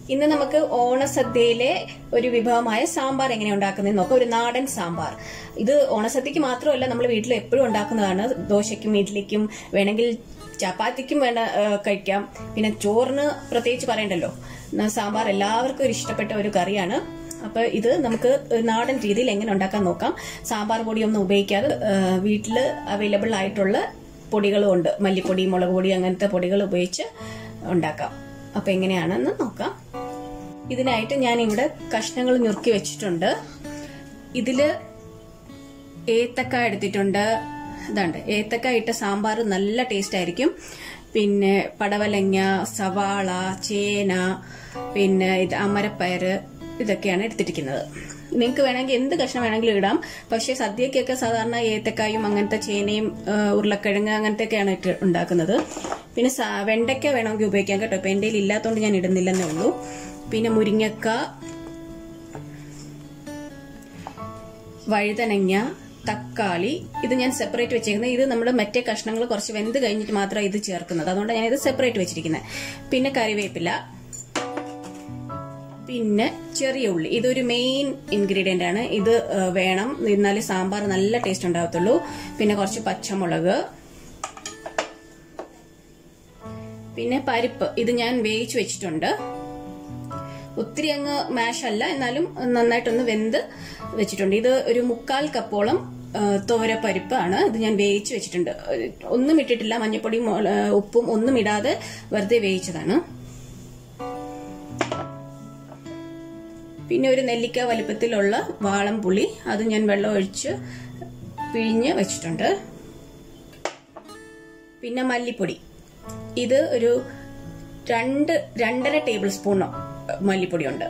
ഇന്ന് നമുക്ക് ഓണസദ്യയിലെ ഒരു വിഭവമായ സാമ്പാർ എങ്ങനെ ഉണ്ടാക്കുന്നത് നോക്കാം ഒരു നാടൻ സാമ്പാർ ഇത് ഓണസദ്യക്ക് മാത്രമല്ല നമ്മൾ വീട്ടിൽ എപ്പോഴും ഉണ്ടാക്കുന്നതാണ് ദോശയ്ക്കും ഇഡ്ലിക്കും വേണമെങ്കിൽ ചപ്പാത്തിക്കും വേണ്ട ആ, കഴിക്കാം പിന്നെ ചോറിന് പ്രത്യേകിച്ച് പറയണ്ടല്ലോ ന- സാമ്പാർ എല്ലാവർക്കും ഒരു ഇഷ്ടപ്പെട്ട ഒരു കറിയാണ് അപ്പൊ ഇത് നമുക്ക് നാടൻ രീതിയിൽ എങ്ങനെ ഉണ്ടാക്കാൻ നോക്കാം സാമ്പാർ പൊടിയൊന്നും ഉപയോഗിക്കാതെ വീട്ടിൽ അവൈലബിൾ ആയിട്ടുള്ള പൊടികളും ഉണ്ട് മല്ലിപ്പൊടി മുളക് പൊടി അങ്ങനത്തെ പൊടികൾ ഉപയോഗിച്ച് ഉണ്ടാക്കാം അപ്പൊ എങ്ങനെയാണെന്ന് നോക്കാം ഇതിനായിട്ട് ഞാൻ ഇവിടെ കഷ്ണങ്ങൾ ഞുറുക്കി വെച്ചിട്ടുണ്ട് ഇതില് ഏത്തക്ക എടുത്തിട്ടുണ്ട് ഇതാണ്ട് ഏത്തക്ക ഇട്ട സാമ്പാർ നല്ല ടേസ്റ്റ് ആയിരിക്കും പിന്നെ പടവലങ്ങ സവാള ചേന പിന്നെ ഇത് അമരപ്പയറ് ഇതൊക്കെയാണ് എടുത്തിരിക്കുന്നത് നിങ്ങൾക്ക് വേണമെങ്കിൽ എന്ത് കഷ്ണം വേണമെങ്കിലും ഇടാം പക്ഷെ സദ്യക്കൊക്കെ സാധാരണ ഏത്തക്കായും അങ്ങനത്തെ ചേനയും ആ, ഉരുളക്കിഴങ്ങ് അങ്ങനത്തെയൊക്കെയാണ് ഇട്ട് ഉണ്ടാക്കുന്നത് പിന്നെ സ- വെണ്ടയ്ക്ക വേണമെങ്കിൽ ഉപയോഗിക്കാം കേട്ടോ ഇപ്പൊ എൻ്റെ കയ്യിൽ ഇല്ലാത്തതുകൊണ്ട് ഞാൻ ഇടുന്നില്ലെന്നേ ഉള്ളൂ പിന്നെ മുരിങ്ങക്ക വഴുതനങ്ങ തക്കാളി ഇത് ഞാൻ സെപ്പറേറ്റ് വെച്ചേക്കുന്നത് ഇത് നമ്മൾ മറ്റേ കഷ്ണങ്ങൾ കുറച്ച് വെന്ത് കഴിഞ്ഞിട്ട് മാത്രമാണ് ഇത് ചേർക്കുന്നത് അതുകൊണ്ട് ഞാൻ ഇത് സെപ്പറേറ്റ് വെച്ചിരിക്കുന്നത് പിന്നെ കറിവേപ്പില പിന്നെ ചെറിയ ഉള്ളി ഇതൊരു മെയിൻ ഇൻഗ്രീഡിയന്റ് ആണ് ഇത് ആ, വേണം എന്നാലേ സാമ്പാർ നല്ല ടേസ്റ്റ് ഉണ്ടാകത്തുള്ളൂ പിന്നെ കുറച്ച് പച്ചമുളക് പിന്നെ പരിപ്പ് ഇത് ഞാൻ വേവിച്ച് വെച്ചിട്ടുണ്ട് ഒത്തിരി അങ്ങ് മാഷ് അല്ല എന്നാലും നന്നായിട്ടൊന്ന് വെന്ത് വെച്ചിട്ടുണ്ട് ഇത് ഒരു മുക്കാൽ കപ്പോളം ആ, തോരപ്പരിപ്പാണ് ഇത് ഞാൻ വേവിച്ച് വെച്ചിട്ടുണ്ട് ഒരു- ഒന്നും ഇട്ടിട്ടില്ല മഞ്ഞപ്പൊടിയും മുള- ഉപ്പും ഒന്നും ഇടാതെ വെറുതെ വേവിച്ചതാണ് പിന്നെ ഒരു നെല്ലിക്ക വലിപ്പത്തിലുള്ള വാളംപുളി അത് ഞാൻ വെള്ളം ഒഴിച്ച് പിഴിഞ്ഞ് വെച്ചിട്ടുണ്ട് പിന്നെ മല്ലിപ്പൊടി ഇത് ഒരു രണ്ട് രണ്ടര ടേബിൾ സ്പൂൺ മല്ലിപ്പൊടി ഉണ്ട്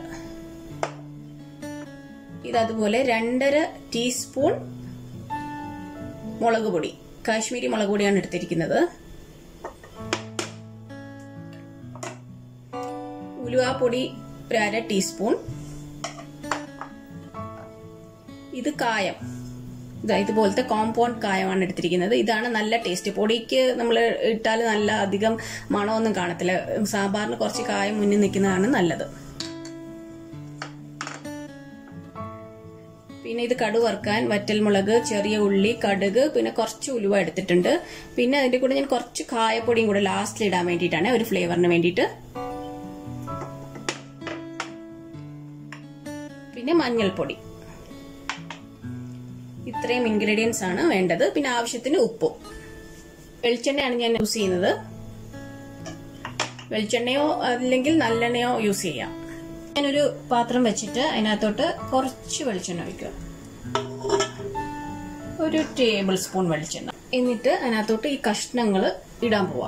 ഇത് അതുപോലെ രണ്ടര ടീസ്പൂൺ മുളക് പൊടി കാശ്മീരി മുളക് പൊടിയാണ് എടുത്തിരിക്കുന്നത് ഉലുവാപ്പൊടി ഒരു അര ടീസ്പൂൺ ഇത് കായം ഇതാ ഇതുപോലത്തെ കോമ്പൗണ്ട് കായമാണ് എടുത്തിരിക്കുന്നത് ഇതാണ് നല്ല ടേസ്റ്റ് പൊടിക്ക് നമ്മൾ ഇട്ടാൽ നല്ല അധികം മണമൊന്നും കാണത്തില്ല സാമ്പാറിന് കുറച്ച് കായം മുന്നിൽ നിൽക്കുന്നതാണ് നല്ലത് പിന്നെ ഇത് കടു വറുക്കാൻ വറ്റൽമുളക് ചെറിയ ഉള്ളി കടുക് പിന്നെ കുറച്ച് ഉലുവ എടുത്തിട്ടുണ്ട് പിന്നെ അതിന്റെ കൂടെ ഞാൻ കുറച്ച് കായപ്പൊടിയും കൂടെ ലാസ്റ്റിൽ ഇടാൻ വേണ്ടിയിട്ടാണ് ഒരു ഫ്ലേവറിന് വേണ്ടിയിട്ട് പിന്നെ മഞ്ഞൾപ്പൊടി ഇത്രയും ഇൻഗ്രീഡിയൻസ് ആണ് വേണ്ടത് പിന്നെ ആവശ്യത്തിന് ഉപ്പും വെളിച്ചെണ്ണയാണ് ഞാൻ യൂസ് ചെയ്യുന്നത് വെളിച്ചെണ്ണയോ അല്ലെങ്കിൽ നല്ലെണ്ണയോ യൂസ് ചെയ്യാം ഞാനൊരു പാത്രം വെച്ചിട്ട് അതിനകത്തോട്ട് കുറച്ച് വെളിച്ചെണ്ണ ഒഴിക്കുക ഒരു ടേബിൾ സ്പൂൺ വെളിച്ചെണ്ണ എന്നിട്ട് അതിനകത്തോട്ട് ഈ കഷ്ണങ്ങൾ ഇടാൻ പോവാ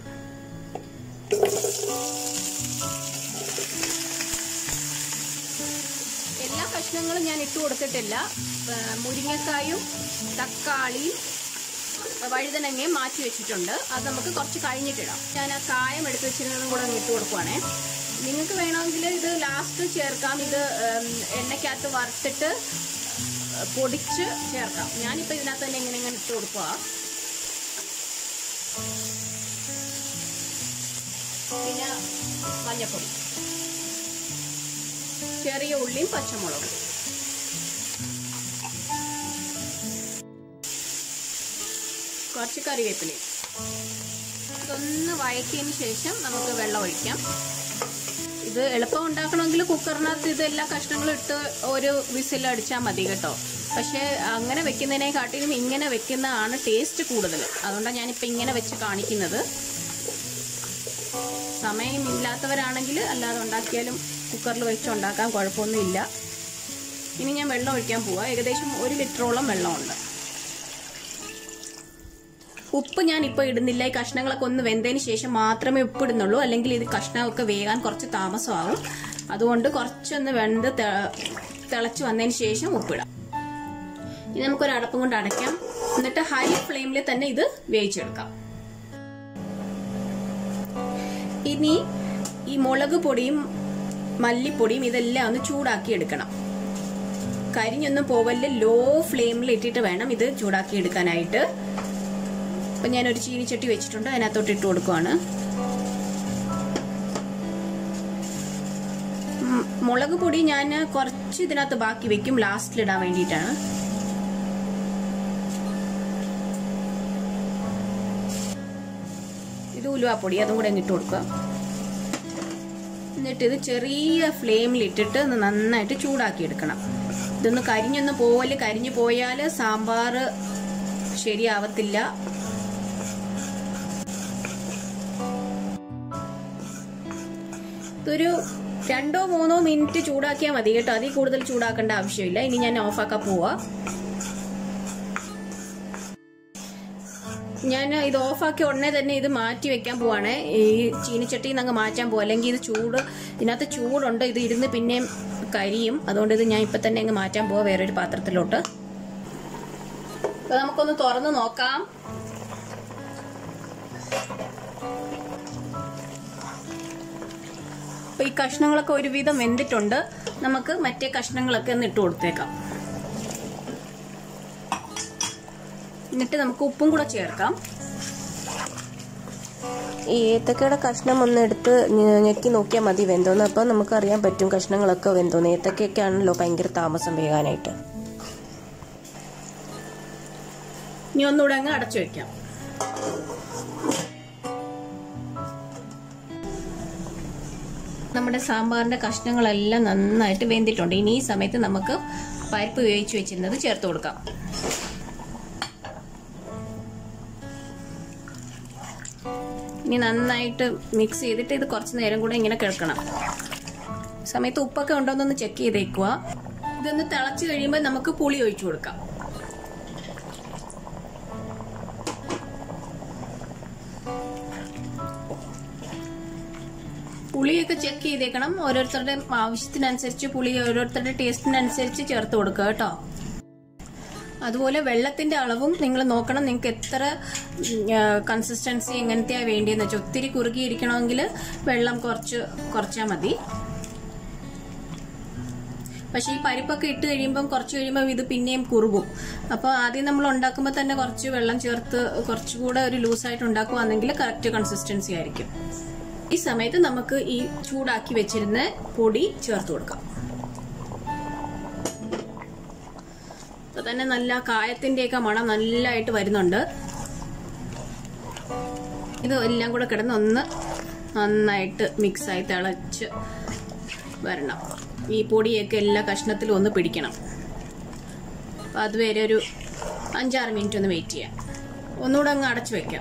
എല്ലാ കഷ്ണങ്ങളും ഞാൻ ഇട്ട് കൊടുത്തിട്ടില്ല ആ, മുരിങ്ങക്കായും തക്കാളിയും വഴുതനങ്ങയും മാറ്റി വെച്ചിട്ടുണ്ട് അത് നമുക്ക് കുറച്ച് കഴിഞ്ഞിട്ടിടാം ഞാൻ ആ കായം എടുത്ത് വെച്ചിരുന്നതും കൂടെ അങ്ങ് ഇട്ട് കൊടുക്കുവാണേ നിങ്ങൾക്ക് വേണമെങ്കിൽ ഇത് ലാസ്റ്റ് ചേർക്കാം ഇത് ഉം, എണ്ണയ്ക്കകത്ത് വറുത്തിട്ട് പൊടിച്ച് ചേർക്കാം ഞാനിപ്പോൾ ഇതിനകത്ത് തന്നെ ഇങ്ങനെ ഇങ്ങനെ ഇട്ട് കൊടുക്കുക പിന്നെ മഞ്ഞപ്പൊടി ചെറിയ ഉള്ളിയും പച്ചമുളകും കുറച്ച് കറിവേപ്പിലയും ഇതൊന്ന് വഴറ്റിയതിന് ശേഷം നമുക്ക് വെള്ളം ഒഴിക്കാം ഇത് എളുപ്പം ഉണ്ടാക്കണമെങ്കിൽ കുക്കറിനകത്ത് ഇത് എല്ലാ കഷ്ണങ്ങളും ഇട്ട് ഒരു വിസിൽ അടിച്ചാൽ മതി കേട്ടോ പക്ഷേ അങ്ങനെ വെക്കുന്നതിനെക്കാട്ടിലും ഇങ്ങനെ വെക്കുന്നതാണ് ടേസ്റ്റ് കൂടുതൽ അതുകൊണ്ടാണ് ഞാനിപ്പോൾ ഇങ്ങനെ വെച്ച് കാണിക്കുന്നത് സമയമില്ലാത്തവരാണെങ്കിൽ അല്ലാതെ ഉണ്ടാക്കിയാലും കുക്കറിൽ വെച്ച് ഉണ്ടാക്കാൻ കുഴപ്പമൊന്നുമില്ല ഇനി ഞാൻ വെള്ളം ഒഴിക്കാൻ പോവാ ഏകദേശം ഒരു ലിറ്ററോളം വെള്ളമുണ്ട് ഉപ്പ് ഞാൻ ഇപ്പോൾ ഇടുന്നില്ല ഈ കഷ്ണങ്ങളൊക്കെ ഒന്ന് വെന്തതിന് ശേഷം മാത്രമേ ഉപ്പ് ഇടുന്നുള്ളൂ അല്ലെങ്കിൽ ഇത് കഷ്ണമൊക്കെ വേകാൻ കുറച്ച് താമസമാകും അതുകൊണ്ട് കുറച്ചൊന്ന് വെന്ത് തെ- തിളച്ച് വന്നതിന് ശേഷം ഉപ്പിടാം ഇനി നമുക്കൊരു അടപ്പും കൊണ്ട് അടയ്ക്കാം എന്നിട്ട് ഹൈ ഫ്ലെയിമിൽ തന്നെ ഇത് വേവിച്ചെടുക്കാം ഇനി ഈ മുളക് പൊടിയും മല്ലിപ്പൊടിയും ഇതെല്ലാം ഒന്ന് ചൂടാക്കി എടുക്കണം കരിഞ്ഞൊന്നും പോവല്ല ലോ ഫ്ലെയിമിൽ ഇട്ടിട്ട് വേണം ഇത് ചൂടാക്കി എടുക്കാനായിട്ട് അപ്പൊ ഞാൻ ഒരു ചീനിച്ചട്ടി വെച്ചിട്ടുണ്ട് അതിനകത്തോട്ട് ഇട്ട് കൊടുക്കുവാണ് മുളക് പൊടി ഞാൻ കുറച്ച് ഇതിനകത്ത് ബാക്കി വെക്കും ലാസ്റ്റിൽ ഇടാൻ വേണ്ടിയിട്ടാണ് ഇത് ഉലുവാപ്പൊടി അതും കൂടെ അങ്ങ് ഇട്ട് കൊടുക്കുക എന്നിട്ട് ഇത് ചെറിയ ഫ്ലെയിമിൽ ഇട്ടിട്ട് ഒന്ന് നന്നായിട്ട് ചൂടാക്കി എടുക്കണം ഇതൊന്ന് കരിഞ്ഞൊന്ന് പോവല് കരിഞ്ഞു പോയാൽ സാമ്പാർ ശരിയാവത്തില്ല ഇതൊരു രണ്ടോ മൂന്നോ മിനിറ്റ് ചൂടാക്കിയാൽ മതി കേട്ടോ അതിൽ കൂടുതൽ ചൂടാക്കേണ്ട ആവശ്യമില്ല ഇനി ഞാൻ ഓഫാക്കാൻ പോവാ ഞാൻ ഇത് ഓഫാക്കി ഉടനെ തന്നെ ഇത് മാറ്റി വെക്കാൻ പോവാണ് ഈ ചീനിച്ചട്ടിയിൽ നിന്ന് അങ്ങ് മാറ്റാൻ പോവാ അല്ലെങ്കിൽ ഇത് ചൂട് ഇതിനകത്ത് ചൂടുണ്ട് ഇത് ഇരുന്ന് പിന്നെയും കരിയും അതുകൊണ്ട് ഇത് ഞാൻ ഇപ്പൊ തന്നെ അങ്ങ് മാറ്റാൻ പോവാ വേറൊരു പാത്രത്തിലോട്ട് അപ്പൊ നമുക്കൊന്ന് തുറന്ന് നോക്കാം അപ്പൊ ഈ കഷ്ണങ്ങളൊക്കെ ഒരുവിധം വെന്തിട്ടുണ്ട് നമുക്ക് മറ്റേ കഷ്ണങ്ങളൊക്കെ ഒന്ന് ഇട്ട് കൊടുത്തേക്കാം എന്നിട്ട് നമുക്ക് ഉപ്പും കൂടെ ചേർക്കാം ഈ ഏത്തക്കയുടെ കഷ്ണം ഒന്ന് എടുത്ത് ഞ- ഞെക്കി നോക്കിയാൽ മതി വെന്തോന്ന് അപ്പം നമുക്കറിയാൻ പറ്റും കഷ്ണങ്ങളൊക്കെ വെന്തോന്ന് ഏത്തക്കയൊക്കെ ആണല്ലോ ഭയങ്കര താമസം വേകാനായിട്ട് ഇനി ഒന്നുകൂടെ അങ്ങ് അടച്ചു വെക്കാം നമ്മുടെ സാമ്പാറിന്റെ കഷ്ണങ്ങളെല്ലാം നന്നായിട്ട് വെന്തിട്ടുണ്ട് ഇനി ഈ സമയത്ത് നമുക്ക് പരിപ്പ് വേവിച്ച് വെച്ചിരുന്നത് ചേർത്ത് കൊടുക്കാം ഇനി നന്നായിട്ട് മിക്സ് ചെയ്തിട്ട് ഇത് കുറച്ച് നേരം കൂടെ ഇങ്ങനെ കിടക്കണം സമയത്ത് ഉപ്പൊക്കെ ഉണ്ടോ എന്നൊന്ന് ചെക്ക് ചെയ്തേക്കുക ഇതൊന്ന് തിളച്ച് കഴിയുമ്പോൾ നമുക്ക് പുളി ഒഴിച്ചു കൊടുക്കാം പുളിയൊക്കെ ചെക്ക് ചെയ്തേക്കണം ഓരോരുത്തരുടെ ആവശ്യത്തിനനുസരിച്ച് പുളി ഓരോരുത്തരുടെ ടേസ്റ്റിനനുസരിച്ച് ചേർത്ത് കൊടുക്കുക കേട്ടോ അതുപോലെ വെള്ളത്തിന്റെ അളവും നിങ്ങൾ നോക്കണം നിങ്ങൾക്ക് എത്ര കൺസിസ്റ്റൻസി എങ്ങനത്തെയാ വേണ്ടിയെന്ന് വെച്ചാൽ ഒത്തിരി കുറുകിയിരിക്കണമെങ്കിൽ വെള്ളം കുറച്ച് കുറച്ചാൽ മതി പക്ഷെ ഈ പരിപ്പൊക്കെ ഇട്ട് കഴിയുമ്പം കുറച്ച് കഴിയുമ്പോൾ ഇത് പിന്നെയും കുറുകും അപ്പോൾ ആദ്യം നമ്മൾ ഉണ്ടാക്കുമ്പോൾ തന്നെ കുറച്ച് വെള്ളം ചേർത്ത് കുറച്ചുകൂടെ ഒരു ലൂസായിട്ട് ഉണ്ടാക്കുവാണെങ്കിൽ കറക്റ്റ് കൺസിസ്റ്റൻസി ആയിരിക്കും ഈ സമയത്ത് നമുക്ക് ഈ ചൂടാക്കി വെച്ചിരുന്ന പൊടി ചേർത്ത് കൊടുക്കാം ഇപ്പൊ തന്നെ നല്ല കായത്തിന്റെയൊക്കെ മണം നല്ലതായിട്ട് വരുന്നുണ്ട് ഇത് എല്ലാം കൂടെ കിടന്ന് ഒന്ന് നന്നായിട്ട് മിക്സായി തിളച്ച് വരണം ഈ പൊടിയൊക്കെ എല്ലാ കഷ്ണത്തിലും ഒന്ന് പിടിക്കണം അപ്പം അതുവരെ ഒരു അഞ്ചാറ് മിനിറ്റ് ഒന്ന് വെയിറ്റ് ചെയ്യാം ഒന്നുകൂടെ അങ്ങ് അടച്ചു വെക്കാം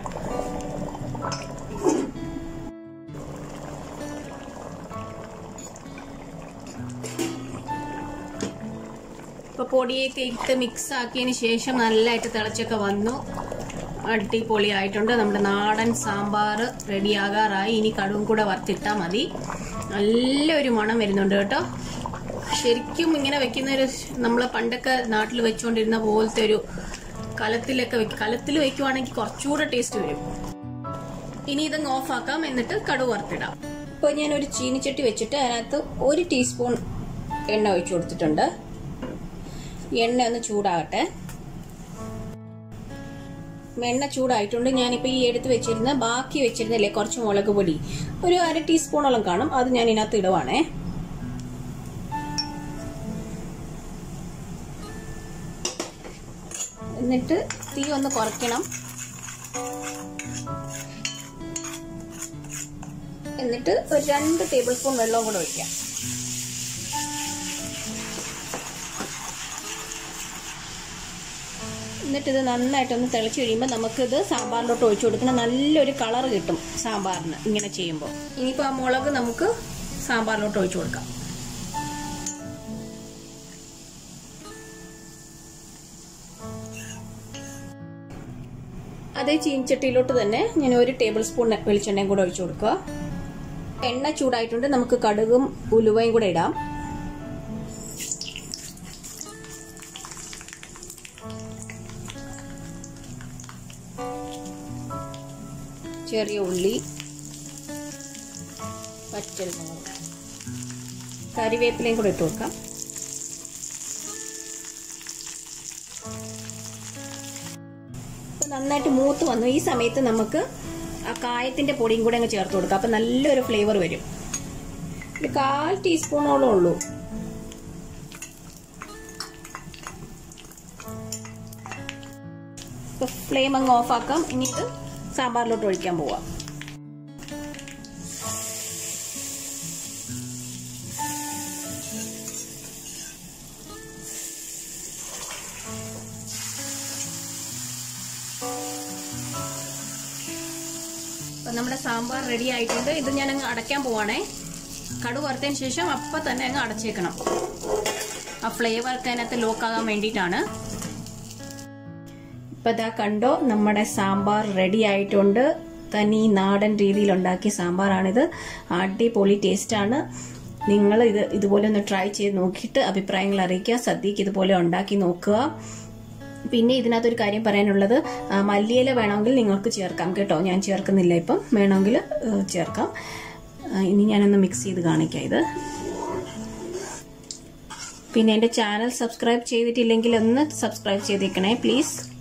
ഇപ്പൊ പൊടിയൊക്കെ ഇട്ട് മിക്സ് ആക്കിയതിന് ശേഷം നല്ലതായിട്ട് തിളച്ചൊക്കെ വന്നു അടിപൊളിയായിട്ടുണ്ട് നമ്മുടെ നാടൻ സാമ്പാർ റെഡിയാകാറായി ഇനി കടുവും കൂടെ വറുത്തിട്ടാൽ മതി നല്ലൊരു മണം വരുന്നുണ്ട് കേട്ടോ ശരിക്കും ഇങ്ങനെ വെക്കുന്ന ഒരു നമ്മൾ പണ്ടൊക്കെ നാട്ടിൽ വെച്ചുകൊണ്ടിരുന്ന പോലത്തെ ഒരു കലത്തിലൊക്കെ വെക്കും കലത്തിൽ വെക്കുവാണെങ്കിൽ കുറച്ചുകൂടെ ടേസ്റ്റ് വരും ഇനി ഇതങ്ങ് ഓഫ് ആക്കാം എന്നിട്ട് കടുവ് വറുത്തിടാം ഇപ്പോൾ ഞാൻ ഒരു ചീനിച്ചട്ടി വെച്ചിട്ട് അതിനകത്ത് ഒരു ടീസ്പൂൺ എണ്ണ ഒഴിച്ചു കൊടുത്തിട്ടുണ്ട് എണ്ണ ഒന്ന് ചൂടാകട്ടെ എണ്ണ ചൂടായിട്ടുണ്ട് ഞാനിപ്പോൾ ഈ എടുത്ത് വെച്ചിരുന്ന ബാക്കി വെച്ചിരുന്നില്ലേ കുറച്ച് മുളക് പൊടി ഒരു അര ടീസ്പൂണോളം കാണും അത് ഞാൻ ഇതിനകത്ത് ഇടുവാണേ എന്നിട്ട് തീ ഒന്ന് കുറയ്ക്കണം എന്നിട്ട് ഒരു രണ്ട് ടേബിൾ സ്പൂൺ വെള്ളവും കൂടെ ഒഴിക്കാം എന്നിട്ട് ഇത് നന്നായിട്ടൊന്ന് തിളച്ച് കഴിയുമ്പോൾ നമുക്കിത് സാമ്പാറിലോട്ട് ഒഴിച്ചു കൊടുക്കണം നല്ലൊരു കളർ കിട്ടും സാമ്പാറിന് ഇങ്ങനെ ചെയ്യുമ്പോൾ ഇനിയിപ്പോൾ ആ മുളക് നമുക്ക് സാമ്പാറിലോട്ട് ഒഴിച്ചു കൊടുക്കാം അതേ ചീനിച്ചട്ടിയിലോട്ട് തന്നെ ഞാൻ ഒരു ടേബിൾ സ്പൂൺ വെളിച്ചെണ്ണയും കൂടെ ഒഴിച്ചു കൊടുക്കുക എണ്ണ ചൂടായിട്ടുണ്ട് നമുക്ക് കടുകും ഉലുവയും കൂടെ ഇടാം ചെറിയ ഉള്ളി പച്ചമുളക് കറിവേപ്പിലയും കൂടെ ഇട്ട് കൊടുക്കാം നന്നായിട്ട് മൂത്ത് വന്നു ഈ സമയത്ത് നമുക്ക് ആ കായത്തിന്റെ പൊടിയും കൂടെ അങ്ങ് ചേർത്ത് കൊടുക്കാം അപ്പൊ നല്ലൊരു ഫ്ലേവർ വരും ഒരു കാൽ ടീസ്പൂണോളം ഉള്ളൂ ഇപ്പൊ ഫ്ലെയിം അങ്ങ് ഓഫ് ആക്കാം ഇനി ഇത് സാമ്പാറിലോട്ട് ഒഴിക്കാൻ പോവാം അപ്പൊ നമ്മുടെ സാമ്പാർ റെഡി ആയിട്ടുണ്ട് ഇത് ഞാൻ അങ്ങ് അടയ്ക്കാൻ പോവാണേ കടു വറുത്തതിന് ശേഷം അപ്പം തന്നെ അങ്ങ് അടച്ചേക്കണം ആ ഫ്ലേവർ ഒക്കെ അതിനകത്ത് ലോക്കാകാൻ വേണ്ടിയിട്ടാണ് ഇപ്പൊ ഇതാ കണ്ടോ നമ്മുടെ സാമ്പാർ റെഡി ആയിട്ടുണ്ട് തനി നാടൻ രീതിയിൽ ഉണ്ടാക്കിയ സാമ്പാറാണിത് അടിപൊളി ടേസ്റ്റാണ് നിങ്ങൾ ഇത് ഇതുപോലെ ഒന്ന് ട്രൈ ചെയ്ത് നോക്കിയിട്ട് അഭിപ്രായങ്ങൾ അറിയിക്കുക സദ്യക്ക് ഇതുപോലെ ഉണ്ടാക്കി നോക്കുക പിന്നെ ഇതിനകത്തൊരു കാര്യം പറയാനുള്ളത് ആ, മല്ലിയില വേണമെങ്കിൽ നിങ്ങൾക്ക് ചേർക്കാം കേട്ടോ ഞാൻ ചേർക്കുന്നില്ല ഇപ്പം വേണമെങ്കിൽ ഏ, ചേർക്കാം ആ, ഇനി ഞാനൊന്ന് മിക്സ് ചെയ്ത് കാണിക്കാം ഇത് പിന്നെ എൻ്റെ ചാനൽ സബ്സ്ക്രൈബ് ചെയ്തിട്ടില്ലെങ്കിൽ ഒന്ന് സബ്സ്ക്രൈബ് ചെയ്തേക്കണേ പ്ലീസ്